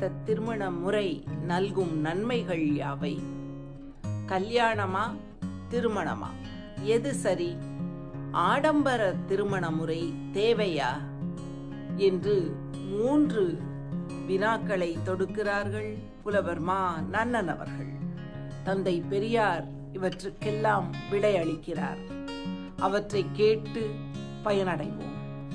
சீர்திருத்த திருமண முறை நல்கும் நன்மைகள் யாவை கல்யாணமா திருமணமா எது சரி ஆடம்பர திருமண முறை தேவையா என்று மூன்று வினாக்களை தொடுக்கிறார்கள் புலவர் மா நன்னன் அவர்கள் தந்தை பெரியார் இவற்றுக்கெல்லாம் விடையளிக்கிறார் அவற்றை கேட்டு பயனடைவோம்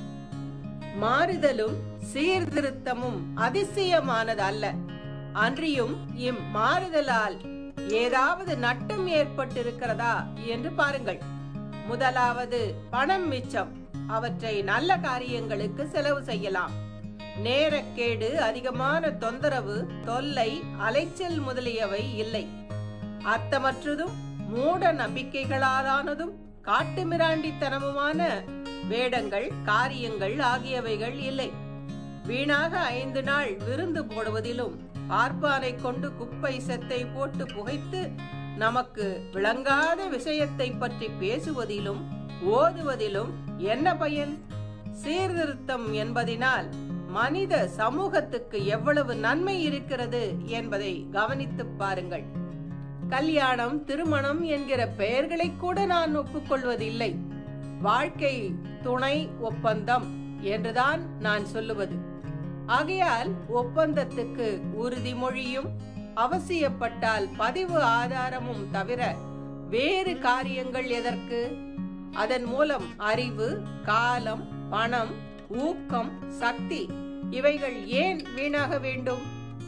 மாறுதலும் சீர்திருத்தமும் அதிசயமானது அல்ல அன்றியும் இம் மாறுதலால் ஏதாவது நட்டம் ஏற்பட்டிருக்கிறதா என்று பாருங்கள் முதலாவது பணம் மிச்சம் அவற்றை நல்ல காரியங்களுக்கு செலவு செய்யலாம் நேரக்கேடு அதிகமான தொந்தரவு தொல்லை அலைச்சல் முதலியவை இல்லை அர்த்தமற்றதும் மூட நம்பிக்கைகளாலானதும் காட்டுமிராண்டித்தனமுமான வேடங்கள் காரியங்கள் ஆகியவைகள் இல்லை வீணாக ஐந்து நாள் விருந்து போடுவதிலும் பார்ப்பானை கொண்டு குப்பை செத்தை போட்டு புகைத்து நமக்கு விளங்காத விஷயத்தை பற்றி பேசுவதிலும் ஓதுவதிலும் என்ன பயன் சீர்திருத்தம் என்பதினால் மனித சமூகத்துக்கு எவ்வளவு நன்மை இருக்கிறது என்பதை கவனித்துப் பாருங்கள் கல்யாணம் திருமணம் என்கிற பெயர்களை கூட நான் ஒப்புக்கொள்வதில்லை வாழ்க்கை துணை ஒப்பந்தம் என்றுதான் நான் சொல்லுவது ஆகையால் ஒப்பந்தத்துக்கு உறுதிமொழியும் அவசியப்பட்டால் பதிவு ஆதாரமும் தவிர வேறு காரியங்கள் எதற்கு அதன் மூலம் அறிவு காலம் பணம் ஊக்கம் சக்தி இவைகள் ஏன் வீணாக வேண்டும்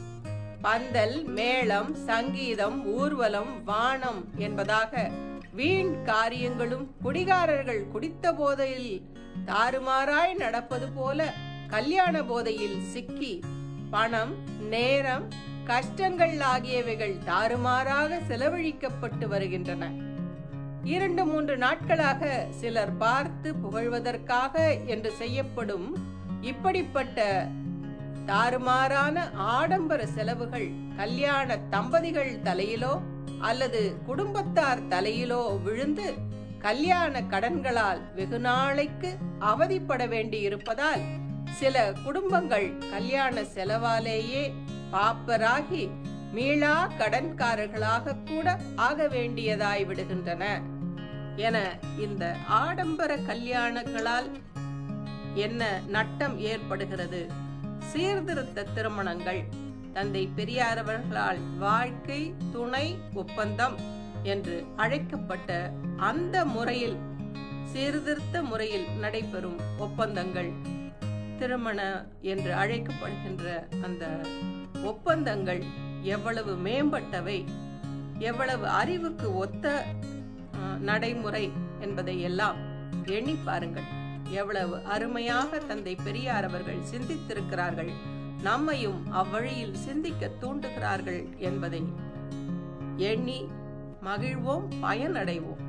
பந்தல் மேளம் சங்கீதம் ஊர்வலம் வானம் என்பதாக வீண் காரியங்களும் குடிகாரர்கள் குடித்த போதையில் தாறுமாறாய் நடப்பது போல கல்யாண போதையில் சிக்கி பணம் நேரம் கஷ்டங்கள் ஆகியவைகள் தாறுமாறாக செலவழிக்கப்பட்டு வருகின்றன இரண்டு மூன்று நாட்களாக சிலர் பார்த்து புகழ்வதற்காக என்று செய்யப்படும் இப்படிப்பட்ட தாறுமாறான ஆடம்பர செலவுகள் கல்யாண தம்பதிகள் தலையிலோ அல்லது குடும்பத்தார் தலையிலோ விழுந்து கல்யாண கடன்களால் வெகு நாளைக்கு அவதிப்பட வேண்டி இருப்பதால் சில குடும்பங்கள் கல்யாண செலவாலேயே பாப்பராகி மீளா கடன்காரர்களாக கூட ஆக வேண்டியதாய் விடுகின்றன என இந்த ஆடம்பர கல்யாணங்களால் என்ன நட்டம் ஏற்படுகிறது சீர்திருத்த திருமணங்கள் தந்தை பெரியார் அவர்களால் வாழ்க்கை துணை ஒப்பந்தம் என்று அழைக்கப்பட்ட அந்த முறையில் சீர்திருத்த முறையில் நடைபெறும் ஒப்பந்தங்கள் திருமண என்று அழைக்கப்படுகின்ற அந்த ஒப்பந்தங்கள் எவ்வளவு மேம்பட்டவை எவ்வளவு அறிவுக்கு ஒத்த அஹ், நடைமுறை என்பதை எல்லாம் எண்ணி பாருங்கள் எவ்வளவு அருமையாக தந்தை பெரியார் அவர்கள் சிந்தித்திருக்கிறார்கள் நம்மையும் அவ்வழியில் சிந்திக்க தூண்டுகிறார்கள் என்பதை எண்ணி மகிழ்வோம் பயனடைவோம்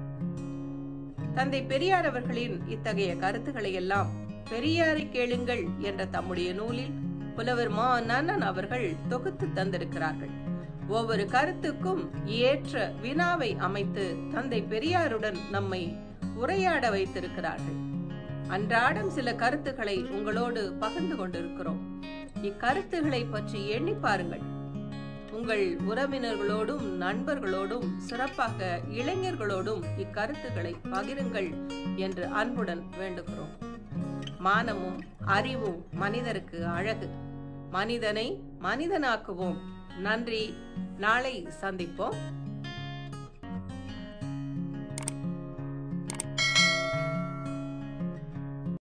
தந்தை பெரியார் அவர்களின் இத்தகைய கருத்துக்களை எல்லாம் பெரியாரை கேளுங்கள் என்ற தம்முடைய நூலில் புலவர் மா நன்னன் அவர்கள் தொகுத்து தந்திருக்கிறார்கள் ஒவ்வொரு கருத்துக்கும் ஏற்ற வினாவை அமைத்து தந்தை பெரியாருடன் நம்மை உரையாட வைத்திருக்கிறார்கள் அன்றாடம் சில கருத்துக்களை உங்களோடு பகிர்ந்து கொண்டிருக்கிறோம் இக்கருத்துக்களை பற்றி எண்ணி பாருங்கள் உங்கள் உறவினர்களோடும் நண்பர்களோடும் சிறப்பாக இளைஞர்களோடும் இக்கருத்துக்களை பகிருங்கள் என்று அன்புடன் வேண்டுகிறோம் மானமும் அறிவும் மனிதருக்கு அழகு மனிதனை மனிதனாக்குவோம் நன்றி நாளை சந்திப்போம்